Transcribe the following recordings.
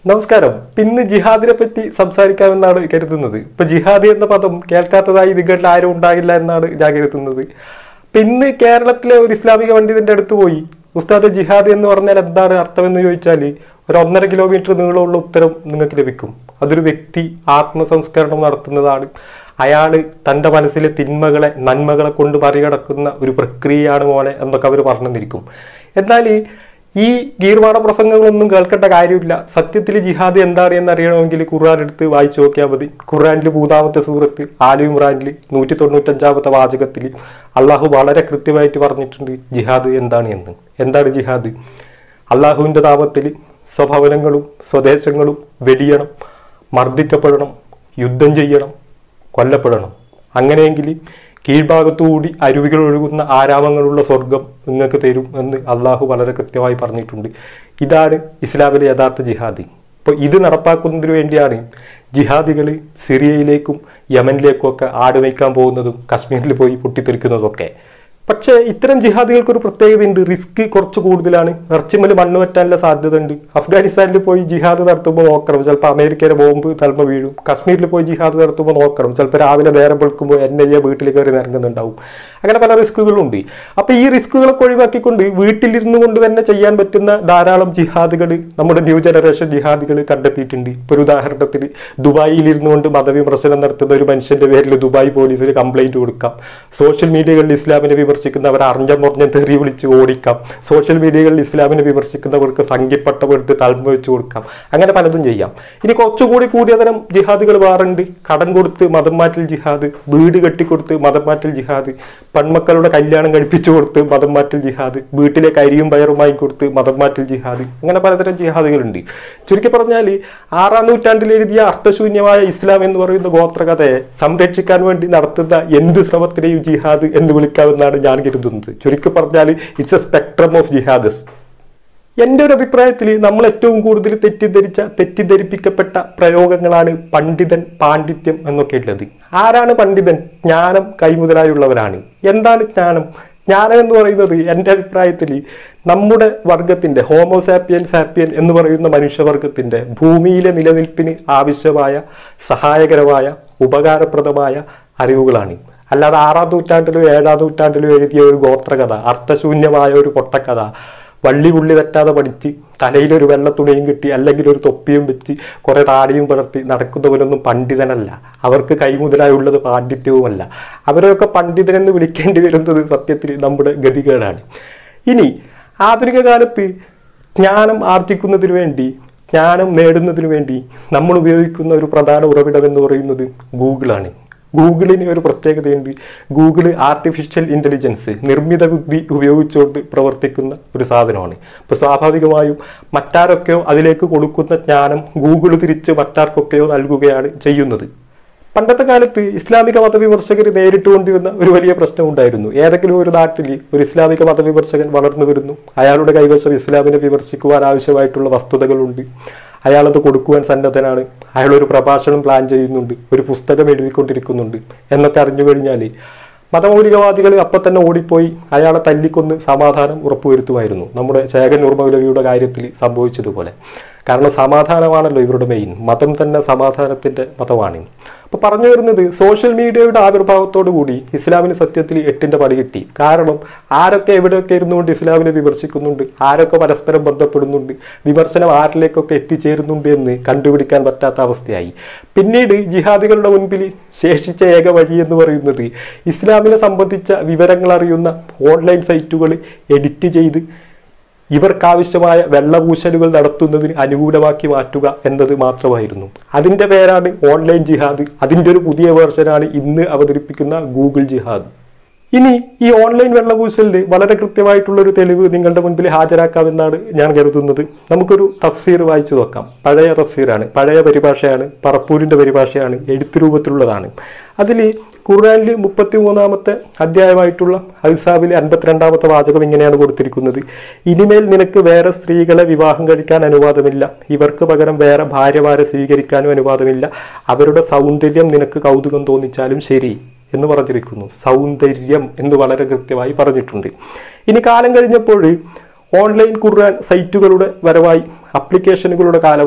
നമസ്കാരം ഇന്ന് ജിഹാദിനെ പറ്റി സംസാരിക്കാമെന്നാണ് കരുതുന്നത് ഇപ്പൊ ജിഹാദി എന്ന പദം കേൾക്കാത്തതായി നിങ്ങളിൽ ആരും ഉണ്ടാകില്ല എന്നാണ് ഞാൻ കരുതുന്നത് അപ്പൊ ഇന്ന് കേരളത്തിലെ ഒരു ഇസ്ലാമിക പണ്ഡിതന്റെ അടുത്ത് പോയി ഉസ്താദ് ജിഹാദ് എന്ന് പറഞ്ഞാൽ എന്താണ് അർത്ഥമെന്ന് ചോദിച്ചാൽ ഒരു ഒന്നര കിലോമീറ്റർ നീളമുള്ള ഉത്തരം നിങ്ങൾക്ക് ലഭിക്കും അതൊരു വ്യക്തി ആത്മസംസ്കരണം നടത്തുന്നതാണ് അയാൾ തൻ്റെ മനസ്സിലെ തിന്മകളെ നന്മകളെ കൊണ്ട് മറികടക്കുന്ന ഒരു പ്രക്രിയയാണ് മോനെ എന്നൊക്കെ അവർ പറഞ്ഞു തന്നിരിക്കും എന്നാൽ ഈ ഗീർവാണ പ്രസംഗങ്ങളൊന്നും കേൾക്കേണ്ട കാര്യമില്ല സത്യത്തിൽ ജിഹാദ് എന്താണ് എന്ന് അറിയണമെങ്കിൽ ഖുർആൻ എടുത്ത് വായിച്ചു നോക്കിയാൽ മതി ഖുർആനിൽ മൂന്നാമത്തെ സൂറത്ത് ആലു ഇമ്രാനിൽ നൂറ്റി തൊണ്ണൂറ്റഞ്ചാമത്തെ വാചകത്തിൽ അള്ളാഹു വളരെ കൃത്യമായിട്ട് പറഞ്ഞിട്ടുണ്ട് ജിഹാദ് എന്താണ് എന്ന് എന്താണ് ജിഹാദ് അള്ളാഹുവിൻ്റെ നാമത്തിൽ സ്വഭവനങ്ങളും സ്വദേശങ്ങളും വെടിയണം മർദ്ദിക്കപ്പെടണം യുദ്ധം ചെയ്യണം കൊല്ലപ്പെടണം അങ്ങനെയെങ്കിൽ കീഴ്ഭാഗത്തുകൂടി അരുവികൾ ഒഴുകുന്ന ആരാമങ്ങളുള്ള സ്വർഗം നിങ്ങൾക്ക് തരും എന്ന് അള്ളാഹു വളരെ കൃത്യമായി പറഞ്ഞിട്ടുണ്ട് ഇതാണ് ഇസ്ലാമിലെ യഥാർത്ഥ ജിഹാദി അപ്പോൾ ഇത് നടപ്പാക്കുന്നതിന് വേണ്ടിയാണ് ജിഹാദികൾ സിറിയയിലേക്കും യമനിലേക്കും ഒക്കെ ആട് വയ്ക്കാൻ പോകുന്നതും കശ്മീരിൽ പോയി പൊട്ടിത്തെറിക്കുന്നതൊക്കെ പക്ഷേ ഇത്തരം ജിഹാദികൾക്ക് ഒരു പ്രത്യേകതയുണ്ട് റിസ്ക് കുറച്ച് കൂടുതലാണ് ഇറച്ചിമ്മൽ മണ്ണ് പറ്റാനുള്ള സാധ്യത ഉണ്ട് അഫ്ഗാനിസ്ഥാനിൽ പോയി ജിഹാദ് നടത്തുമ്പോൾ നോക്കണം ചിലപ്പോൾ അമേരിക്കയുടെ ബോംബ് തലമ വീഴും കശ്മീരിൽ പോയി ജിഹാദ് നടത്തുമ്പോൾ നോക്കണം ചിലപ്പോൾ രാവിലെ നേരം വെളുക്കുമ്പോൾ എൻ ഐ എ വീട്ടിൽ കയറി ഇറങ്ങുന്നുണ്ടാവും അങ്ങനെ പല റിസ്കുകളുണ്ട് അപ്പോൾ ഈ റിസ്കുകളൊക്കെ ഒഴിവാക്കിക്കൊണ്ട് വീട്ടിലിരുന്നു കൊണ്ട് തന്നെ ചെയ്യാൻ പറ്റുന്ന ധാരാളം ജിഹാദുകൾ നമ്മുടെ ന്യൂ ജനറേഷൻ ജിഹാദികൾ കണ്ടെത്തിയിട്ടുണ്ട് ഇപ്പോൾ ഒരു ഉദാഹരണത്തിന് ദുബായിൽ ഇരുന്നു കൊണ്ട് മതവിമർശനം നടത്തുന്ന ഒരു മനുഷ്യന്റെ പേരിൽ ദുബായ് പോലീസിൽ കംപ്ലൈന്റ് കൊടുക്കാം സോഷ്യൽ മീഡിയകളിൽ ഇസ്ലാമിനെ വിമർശിക്കുന്നവർ അറിഞ്ഞം മുറിഞ്ഞം തെറി വിളിച്ച് ഓടിക്കാം സോഷ്യൽ മീഡിയകളിൽ ഇസ്ലാമിനെ വിമർശിക്കുന്നവർക്ക് സംഖ്യപ്പട്ടം എടുത്ത് തൽമ വെച്ച് കൊടുക്കാം അങ്ങനെ പലതും ചെയ്യാം ഇനി കുറച്ചുകൂടി കൂടിയ തരം ജിഹാദുകൾ വേറുണ്ട് കടം കൊടുത്ത് മതം മാറ്റൽ ജിഹാദ് വീട് കെട്ടിക്കൊടുത്ത് മതം മാറ്റൽ ജിഹാദ് പെൺമക്കളുടെ കല്യാണം കഴിപ്പിച്ചു കൊടുത്ത് മതം മാറ്റൽ ജിഹാദ് വീട്ടിലെ കരിയും പയറുമായി കൊടുത്ത് മതം മാറ്റൽ ജിഹാദ് അങ്ങനെ പലതരം ജിഹാദുകളുണ്ട് ചുരുക്കി പറഞ്ഞാൽ ആറാം നൂറ്റാണ്ടിൽ എഴുതിയ അർത്ഥശൂന്യമായ ഇസ്ലാം എന്ന് പറയുന്ന ഗോത്രകഥയെ സംരക്ഷിക്കാൻ വേണ്ടി നടത്തുന്ന എന്ത് ശ്രമത്തിനെയും ജിഹാദ് എന്ന് വിളിക്കാമെന്നാണ് ഞാൻ കരുതുന്നത് ചുരുക്കി പറഞ്ഞാൽ ഇറ്റ്സ് എ സ്പെക്ട്രം ഓഫ് ജിഹാദസ് എൻ്റെ ഒരു അഭിപ്രായത്തിൽ നമ്മൾ ഏറ്റവും കൂടുതൽ തെറ്റിദ്ധരിച്ച തെറ്റിദ്ധരിപ്പിക്കപ്പെട്ട പ്രയോഗങ്ങളാണ് പണ്ഡിതൻ പാണ്ഡിത്യം എന്നൊക്കെ ഉള്ളത് ആരാണ് പണ്ഡിതൻ ജ്ഞാനം കൈമുതലായുള്ളവരാണ് എന്താണ് ജ്ഞാനം ജ്ഞാനം എന്ന് പറയുന്നത് എൻ്റെ അഭിപ്രായത്തിൽ നമ്മുടെ വർഗത്തിൻ്റെ ഹോമോസാപ്പിയൻ സാപ്പിയൻ എന്ന് പറയുന്ന മനുഷ്യവർഗത്തിൻ്റെ ഭൂമിയിലെ നിലനിൽപ്പിന് ആവശ്യമായ സഹായകരമായ ഉപകാരപ്രദമായ അറിവുകളാണ് അല്ലാതെ ആറാം നൂറ്റാണ്ടിലോ ഏഴാം നൂറ്റാണ്ടിലോ എഴുതിയ ഒരു ഗോത്രകഥ അർത്ഥശൂന്യമായ ഒരു പൊട്ടക്കഥ വള്ളി പുള്ളി തെറ്റാതെ പഠിച്ച് തലയിലൊരു വെള്ളത്തുണിയും കിട്ടി അല്ലെങ്കിൽ ഒരു തൊപ്പിയും വെച്ച് കുറേ താടിയും പടർത്തി നടക്കുന്നവരൊന്നും പണ്ഡിതനല്ല അവർക്ക് കൈമുതലായുള്ളത് പാണ്ഡിത്യവുമല്ല അവരെയൊക്കെ പണ്ഡിതനെന്ന് വിളിക്കേണ്ടി വരുന്നത് സത്യത്തിൽ നമ്മുടെ ഗതികേടാണ് ഇനി ആധുനിക കാലത്ത് ജ്ഞാനം ആർജിക്കുന്നതിന് വേണ്ടി ജ്ഞാനം നേടുന്നതിന് വേണ്ടി നമ്മൾ ഉപയോഗിക്കുന്ന ഒരു പ്രധാന ഉറവിടം എന്ന് പറയുന്നത് ഗൂഗിളാണ് ഗൂഗിളിന് ഒരു പ്രത്യേകതയുണ്ട് ഗൂഗിൾ ആർട്ടിഫിഷ്യൽ ഇൻ്റലിജൻസ് നിർമ്മിത ബുദ്ധി ഉപയോഗിച്ചുകൊണ്ട് പ്രവർത്തിക്കുന്ന ഒരു സാധനമാണ് ഇപ്പോൾ സ്വാഭാവികമായും മറ്റാരൊക്കെയോ അതിലേക്ക് കൊടുക്കുന്ന ജ്ഞാനം ഗൂഗിൾ തിരിച്ച് മറ്റാർക്കൊക്കെയോ നൽകുകയാണ് ചെയ്യുന്നത് പണ്ടത്തെ കാലത്ത് ഇസ്ലാമിക മതവിമർശകർ നേരിട്ടുകൊണ്ടിരുന്ന ഒരു വലിയ പ്രശ്നം ഉണ്ടായിരുന്നു ഏതെങ്കിലും ഒരു നാട്ടിൽ ഒരു ഇസ്ലാമിക മതവിമർശകൻ വളർന്നു വരുന്നു അയാളുടെ കൈവശം ഇസ്ലാമിനെ വിമർശിക്കുവാൻ ആവശ്യമായിട്ടുള്ള വസ്തുതകളുണ്ട് അയാളത് കൊടുക്കുവാൻ സന്നദ്ധനാണ് അയാൾ ഒരു പ്രഭാഷണം പ്ലാൻ ചെയ്യുന്നുണ്ട് ഒരു പുസ്തകം എഴുതിക്കൊണ്ടിരിക്കുന്നുണ്ട് എന്നൊക്കെ അറിഞ്ഞു കഴിഞ്ഞാൽ മതമൗലികവാദികൾ അപ്പം തന്നെ ഓടിപ്പോയി അയാളെ തല്ലിക്കൊന്ന് സമാധാനം ഉറപ്പുവരുത്തുമായിരുന്നു നമ്മുടെ ചേകൻ ഉർമൗലവിയുടെ കാര്യത്തിൽ സംഭവിച്ചതുപോലെ കാരണം സമാധാനമാണല്ലോ ഇവരുടെ മെയിൻ മതം തന്നെ സമാധാനത്തിൻ്റെ മതമാണ് അപ്പോൾ പറഞ്ഞു വരുന്നത് സോഷ്യൽ മീഡിയയുടെ ആവിർഭാവത്തോടു കൂടി ഇസ്ലാമിന് സത്യത്തിൽ എട്ടിൻ്റെ പടി കിട്ടി കാരണം ആരൊക്കെ എവിടെയൊക്കെ ഇരുന്നുകൊണ്ട് ഇസ്ലാമിനെ വിമർശിക്കുന്നുണ്ട് ആരൊക്കെ പരസ്പരം ബന്ധപ്പെടുന്നുണ്ട് വിമർശനം ആരിലേക്കൊക്കെ എത്തിച്ചേരുന്നുണ്ട് എന്ന് കണ്ടുപിടിക്കാൻ പറ്റാത്ത അവസ്ഥയായി പിന്നീട് ജിഹാദികളുടെ മുൻപിൽ ശേഷിച്ച ഏക വഴി എന്ന് പറയുന്നത് ഇസ്ലാമിനെ സംബന്ധിച്ച വിവരങ്ങൾ അറിയുന്ന ഓൺലൈൻ സൈറ്റുകൾ എഡിറ്റ് ചെയ്ത് ഇവർക്കാവശ്യമായ വെള്ളപൂശലുകൾ നടത്തുന്നതിന് അനുകൂലമാക്കി മാറ്റുക എന്നത് മാത്രമായിരുന്നു അതിൻ്റെ പേരാണ് ഓൺലൈൻ ജിഹാദ് അതിൻ്റെ ഒരു പുതിയ വേർഷനാണ് ഇന്ന് അവതരിപ്പിക്കുന്ന ഗൂഗിൾ ജിഹാദ് ഇനി ഈ ഓൺലൈൻ വെള്ളപൂശലിന് വളരെ കൃത്യമായിട്ടുള്ള ഒരു തെളിവ് നിങ്ങളുടെ മുൻപിൽ ഹാജരാക്കാമെന്നാണ് ഞാൻ കരുതുന്നത് നമുക്കൊരു തഫ്സീർ വായിച്ചു നോക്കാം പഴയ തഫ്സീറാണ് പഴയ പരിഭാഷയാണ് പറപ്പൂരിൻ്റെ പരിഭാഷയാണ് എഴുത്ത് രൂപത്തിലുള്ളതാണ് അതിൽ ഖുർആനിൽ മുപ്പത്തി മൂന്നാമത്തെ അധ്യായമായിട്ടുള്ള ഹൈസാബിലെ അൻപത്തിരണ്ടാമത്തെ വാചകം ഇങ്ങനെയാണ് കൊടുത്തിരിക്കുന്നത് ഇനിമേൽ നിനക്ക് വേറെ സ്ത്രീകളെ വിവാഹം കഴിക്കാൻ അനുവാദമില്ല ഇവർക്ക് പകരം വേറെ ഭാര്യമാരെ സ്വീകരിക്കാനും അനുവാദമില്ല അവരുടെ സൗന്ദര്യം നിനക്ക് കൗതുകം തോന്നിച്ചാലും ശരി എന്ന് പറഞ്ഞിരിക്കുന്നു സൗന്ദര്യം എന്ന് വളരെ കൃത്യമായി പറഞ്ഞിട്ടുണ്ട് ഇനി കാലം കഴിഞ്ഞപ്പോൾ ഓൺലൈൻ ഖുർആൻ സൈറ്റുകളുടെ വരവായി അപ്ലിക്കേഷനുകളുടെ കാലമായി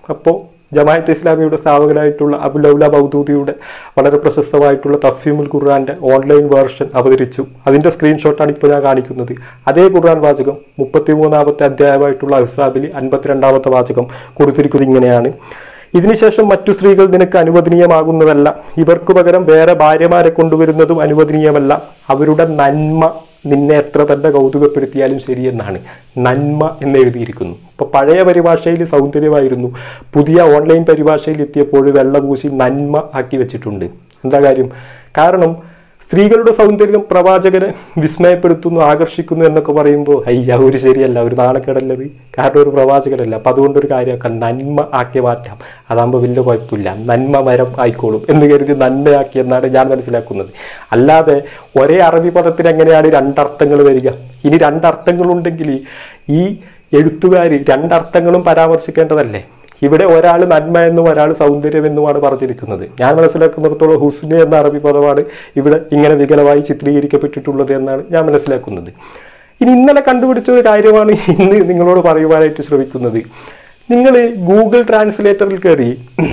അപ്പോൾ ജമായത്ത് ഇസ്ലാമിയുടെ സ്ഥാപകനായിട്ടുള്ള അബുലൗല ബൗദൂദിയുടെ വളരെ പ്രശസ്തമായിട്ടുള്ള തഫീമുൽ ഖുർആന്റെ ഓൺലൈൻ വേർഷൻ അവതരിച്ചു അതിന്റെ സ്ക്രീൻഷോട്ടാണ് ഇപ്പോൾ ഞാൻ കാണിക്കുന്നത് അതേ ഖുർആൻ വാചകം മുപ്പത്തിമൂന്നാമത്തെ അധ്യായമായിട്ടുള്ള അഹ്സാബിൽ അൻപത്തിരണ്ടാമത്തെ വാചകം കൊടുത്തിരിക്കുന്നത് ഇങ്ങനെയാണ് ഇതിനുശേഷം മറ്റു സ്ത്രീകൾ നിനക്ക് അനുവദനീയമാകുന്നതല്ല ഇവർക്ക് പകരം വേറെ ഭാര്യമാരെ കൊണ്ടുവരുന്നതും അനുവദനീയമല്ല അവരുടെ നന്മ നിന്നെ എത്ര തന്നെ കൗതുകപ്പെടുത്തിയാലും ശരിയെന്നാണ് നന്മ എന്ന് എഴുതിയിരിക്കുന്നു ഇപ്പൊ പഴയ പരിഭാഷയിൽ സൗന്ദര്യമായിരുന്നു പുതിയ ഓൺലൈൻ പരിഭാഷയിൽ എത്തിയപ്പോൾ വെള്ളപൂശി നന്മ ആക്കി വെച്ചിട്ടുണ്ട് എന്താ കാര്യം കാരണം സ്ത്രീകളുടെ സൗന്ദര്യം പ്രവാചകനെ വിസ്മയപ്പെടുത്തുന്നു ആകർഷിക്കുന്നു എന്നൊക്കെ പറയുമ്പോൾ അയ്യ ഒരു ശരിയല്ല ഒരു നാണക്കേടല്ലത് കാരണം ഒരു പ്രവാചകനല്ല അപ്പം അതുകൊണ്ടൊരു കാര്യമൊക്കെ നന്മ ആക്കി മാറ്റാം അതാകുമ്പോൾ വലിയ കുഴപ്പമില്ല നന്മ മരം ആയിക്കോളും എന്ന് കരുതി നന്മയാക്കി എന്നാണ് ഞാൻ മനസ്സിലാക്കുന്നത് അല്ലാതെ ഒരേ അറബി പദത്തിന് എങ്ങനെയാണ് രണ്ടർത്ഥങ്ങൾ വരിക ഇനി രണ്ടർത്ഥങ്ങളുണ്ടെങ്കിൽ ഈ എഴുത്തുകാർ രണ്ടർത്ഥങ്ങളും പരാമർശിക്കേണ്ടതല്ലേ ഇവിടെ ഒരാൾ നന്മ എന്നും ഒരാൾ സൗന്ദര്യം എന്നുമാണ് പറഞ്ഞിരിക്കുന്നത് ഞാൻ മനസ്സിലാക്കുന്നിടത്തോളം ഹുസ്നി എന്ന അറബി പദമാണ് ഇവിടെ ഇങ്ങനെ വികലമായി ചിത്രീകരിക്കപ്പെട്ടിട്ടുള്ളത് എന്നാണ് ഞാൻ മനസ്സിലാക്കുന്നത് ഇനി ഇന്നലെ കണ്ടുപിടിച്ച ഒരു കാര്യമാണ് ഇന്ന് നിങ്ങളോട് പറയുവാനായിട്ട് ശ്രമിക്കുന്നത് നിങ്ങൾ ഗൂഗിൾ ട്രാൻസ്ലേറ്ററിൽ കയറി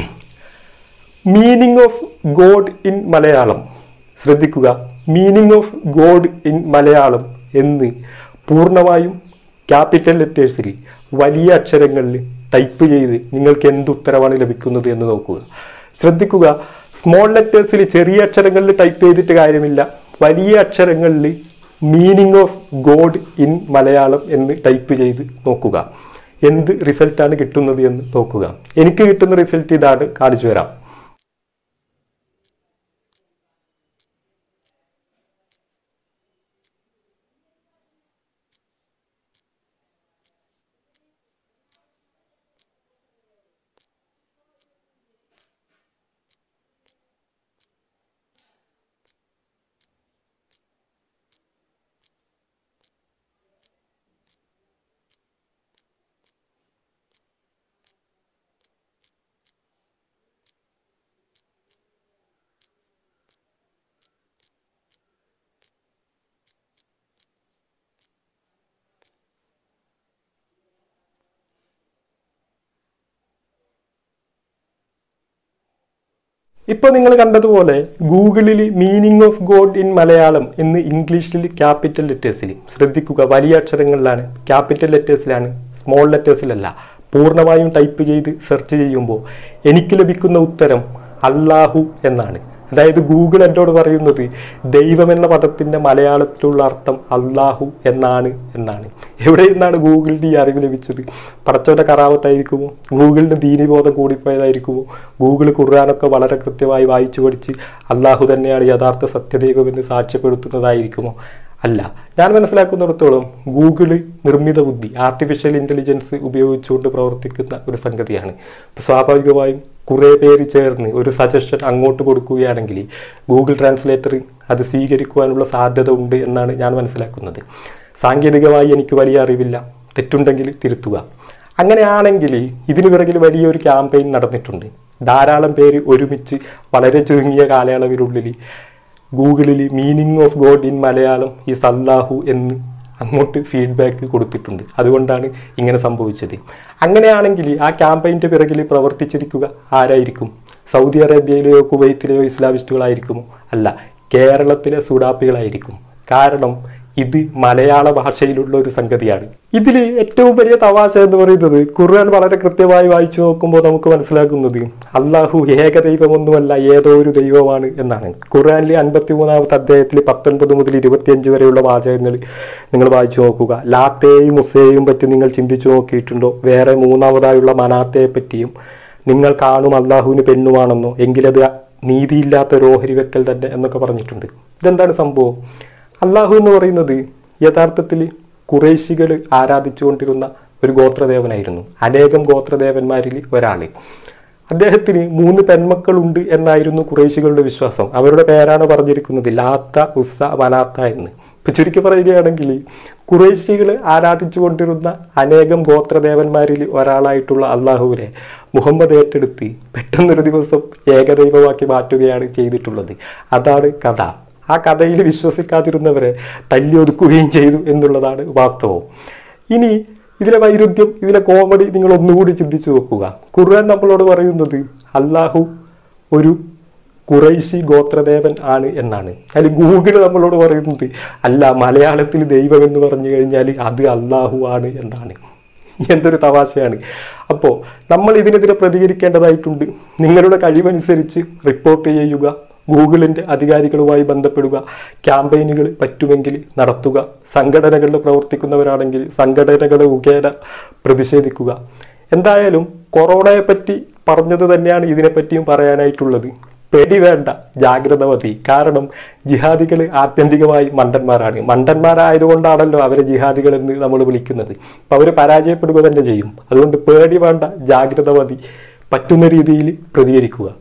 meaning of God in Malayalam ശ്രദ്ധിക്കുക meaning of God in Malayalam എന്ന് പൂർണ്ണമായും ക്യാപിറ്റൽ ലെറ്റേഴ്സിൽ വലിയ അക്ഷരങ്ങളിൽ ടൈപ്പ് ചെയ്ത് നിങ്ങൾക്ക് എന്ത് ഉത്തരവാണ് ലഭിക്കുന്നത് എന്ന് നോക്കുക ശ്രദ്ധിക്കുക സ്മോൾ ലെറ്റേഴ്സിൽ ചെറിയ അക്ഷരങ്ങളിൽ ടൈപ്പ് ചെയ്തിട്ട് കാര്യമില്ല വലിയ അക്ഷരങ്ങളിൽ meaning of God in Malayalam എന്ന് ടൈപ്പ് ചെയ്ത് നോക്കുക എന്ത് റിസൾട്ടാണ് കിട്ടുന്നത് എന്ന് നോക്കുക എനിക്ക് കിട്ടുന്ന റിസൾട്ട് ഇതാണ് കാണിച്ചു തരാം ഇപ്പൊ നിങ്ങൾ കണ്ടതുപോലെ ഗൂഗിളിൽ meaning of God in Malayalam എന്ന് ഇംഗ്ലീഷിൽ ക്യാപിറ്റൽ ലെറ്റേഴ്സിൽ ശ്രദ്ധിക്കുക വലിയ അക്ഷരങ്ങളിലാണ് ക്യാപിറ്റൽ ലെറ്റേഴ്സിലാണ് സ്മോൾ ലെറ്റേഴ്സിലല്ല പൂർണ്ണമായും ടൈപ്പ് ചെയ്ത് സെർച്ച് ചെയ്യുമ്പോൾ എനിക്ക് ലഭിക്കുന്ന ഉത്തരം അല്ലാഹു എന്നാണ് അതായത് ഗൂഗിൾ എന്നോട് പറയുന്നത് ദൈവം എന്ന പദത്തിന്റെ മലയാളത്തിലുള്ള അർത്ഥം അള്ളാഹു എന്നാണ് എന്നാണ് എവിടെ നിന്നാണ് ഗൂഗിളിന് ഈ അറിവ് ലഭിച്ചത് പടച്ചവന്റെ കറാവത്തായിരിക്കുമോ ഗൂഗിളിന് ദീനിബോധം കൂടിപ്പോയതായിരിക്കുമോ ഗൂഗിൾ ഖുർആാനൊക്കെ വളരെ കൃത്യമായി വായിച്ചു പഠിച്ച് അള്ളാഹു തന്നെയാണ് യഥാർത്ഥ സത്യദൈവമെന്ന് സാക്ഷ്യപ്പെടുത്തുന്നതായിരിക്കുമോ അല്ല ഞാൻ മനസ്സിലാക്കുന്നിടത്തോളം ഗൂഗിള് നിർമ്മിത ബുദ്ധി ആർട്ടിഫിഷ്യൽ ഇൻ്റലിജൻസ് ഉപയോഗിച്ചുകൊണ്ട് പ്രവർത്തിക്കുന്ന ഒരു സംഗതിയാണ് അപ്പോൾ സ്വാഭാവികമായും കുറേ പേര് ചേർന്ന് ഒരു സജഷൻ അങ്ങോട്ട് കൊടുക്കുകയാണെങ്കിൽ ഗൂഗിൾ ട്രാൻസ്ലേറ്റർ അത് സ്വീകരിക്കുവാനുള്ള സാധ്യത ഉണ്ട് എന്നാണ് ഞാൻ മനസ്സിലാക്കുന്നത് സാങ്കേതികമായി എനിക്ക് വലിയ അറിവില്ല തെറ്റുണ്ടെങ്കിൽ തിരുത്തുക അങ്ങനെയാണെങ്കിൽ ഇതിനു പിറകിൽ വലിയൊരു ക്യാമ്പയിൻ നടന്നിട്ടുണ്ട് ധാരാളം പേര് ഒരുമിച്ച് വളരെ ചുരുങ്ങിയ കാലയളവിനുള്ളിൽ ഗൂഗിളിൽ meaning of God in Malayalam ഈ സല്ലാഹു എന്ന് അങ്ങോട്ട് ഫീഡ്ബാക്ക് കൊടുത്തിട്ടുണ്ട് അതുകൊണ്ടാണ് ഇങ്ങനെ സംഭവിച്ചത് അങ്ങനെയാണെങ്കിൽ ആ ക്യാമ്പയിൻ്റെ പിറകിൽ പ്രവർത്തിച്ചിരിക്കുക ആരായിരിക്കും സൗദി അറേബ്യയിലെയോ കുവൈത്തിലെയോ ഇസ്ലാമിസ്റ്റുകളായിരിക്കുമോ അല്ല കേരളത്തിലെ സുഡാപ്പികളായിരിക്കും കാരണം ഇത് മലയാള ഭാഷയിലുള്ള ഒരു സംഗതിയാണ് ഇതിൽ ഏറ്റവും വലിയ തമാശ എന്ന് പറയുന്നത് ഖുർആൻ വളരെ കൃത്യമായി വായിച്ചു നോക്കുമ്പോൾ നമുക്ക് മനസ്സിലാക്കുന്നത് അള്ളാഹു ഏകദൈവമൊന്നുമല്ല ഏതോ ഒരു ദൈവമാണ് എന്നാണ് ഖുർആനിലെ അൻപത്തി മൂന്നാമത്തെ അധ്യായത്തിൽ പത്തൊൻപത് മുതൽ ഇരുപത്തിയഞ്ച് വരെയുള്ള വാചകങ്ങൾ നിങ്ങൾ വായിച്ചു നോക്കുക ലാത്തേയും മുസയെയും പറ്റി നിങ്ങൾ ചിന്തിച്ചു നോക്കിയിട്ടുണ്ടോ വേറെ മൂന്നാമതായുള്ള മനാത്തയെ പറ്റിയും നിങ്ങൾ കാണും അള്ളാഹുവിന് പെണ്ണുമാണെന്നോ എങ്കിലത് നീതിയില്ലാത്ത ഒരു ഓഹരി വെക്കൽ തന്നെ എന്നൊക്കെ പറഞ്ഞിട്ടുണ്ട് ഇതെന്താണ് സംഭവം അള്ളാഹു എന്ന് പറയുന്നത് യഥാർത്ഥത്തിൽ കുറേശികൾ ആരാധിച്ചുകൊണ്ടിരുന്ന ഒരു ഗോത്രദേവനായിരുന്നു അനേകം ഗോത്രദേവന്മാരിൽ ഒരാൾ അദ്ദേഹത്തിന് മൂന്ന് പെൺമക്കളുണ്ട് എന്നായിരുന്നു കുറേശികളുടെ വിശ്വാസം അവരുടെ പേരാണ് പറഞ്ഞിരിക്കുന്നത് ലാത്ത ഉസ്സ വനാത്ത എന്ന് ഇപ്പൊ ചുരുക്കി പറയുകയാണെങ്കിൽ കുറേശികൾ ആരാധിച്ചുകൊണ്ടിരുന്ന അനേകം ഗോത്രദേവന്മാരിൽ ഒരാളായിട്ടുള്ള അള്ളാഹുവിനെ മുഹമ്മദ് ഏറ്റെടുത്ത് പെട്ടെന്നൊരു ദിവസം ഏകദൈവമാക്കി മാറ്റുകയാണ് ചെയ്തിട്ടുള്ളത് അതാണ് കഥ ആ കഥയിൽ വിശ്വസിക്കാതിരുന്നവരെ തല്ലിയൊതുക്കുകയും ചെയ്തു എന്നുള്ളതാണ് വാസ്തവം ഇനി ഇതിലെ വൈരുദ്ധ്യം ഇതിലെ കോമഡി നിങ്ങൾ ഒന്നുകൂടി ചിന്തിച്ചു നോക്കുക ഖുർആൻ നമ്മളോട് പറയുന്നത് അള്ളാഹു ഒരു കുറൈശി ഗോത്രദേവൻ ആണ് എന്നാണ് അതിൽ ഗൂഗിൾ നമ്മളോട് പറയുന്നത് അല്ല മലയാളത്തിൽ ദൈവം എന്ന് പറഞ്ഞു കഴിഞ്ഞാൽ അത് അള്ളാഹു ആണ് എന്നാണ് എന്തൊരു തമാശയാണ് അപ്പോൾ നമ്മൾ ഇതിനെതിരെ പ്രതികരിക്കേണ്ടതായിട്ടുണ്ട് നിങ്ങളുടെ കഴിവനുസരിച്ച് റിപ്പോർട്ട് ചെയ്യുക ഗൂഗിളിൻ്റെ അധികാരികളുമായി ബന്ധപ്പെടുക ക്യാമ്പയിനുകൾ പറ്റുമെങ്കിൽ നടത്തുക സംഘടനകളിൽ പ്രവർത്തിക്കുന്നവരാണെങ്കിൽ സംഘടനകൾ മുഖേന പ്രതിഷേധിക്കുക എന്തായാലും കൊറോണയെ പറ്റി പറഞ്ഞത് തന്നെയാണ് ഇതിനെപ്പറ്റിയും പറയാനായിട്ടുള്ളത് പേടി വേണ്ട ജാഗ്രത മതി കാരണം ജിഹാദികൾ ആത്യന്തികമായി മണ്ടന്മാരാണ് മണ്ടന്മാരായതുകൊണ്ടാണല്ലോ അവരെ ജിഹാദികൾ എന്ന് നമ്മൾ വിളിക്കുന്നത് അപ്പം അവർ പരാജയപ്പെടുക തന്നെ ചെയ്യും അതുകൊണ്ട് പേടി വേണ്ട ജാഗ്രത മതി പറ്റുന്ന രീതിയിൽ പ്രതികരിക്കുക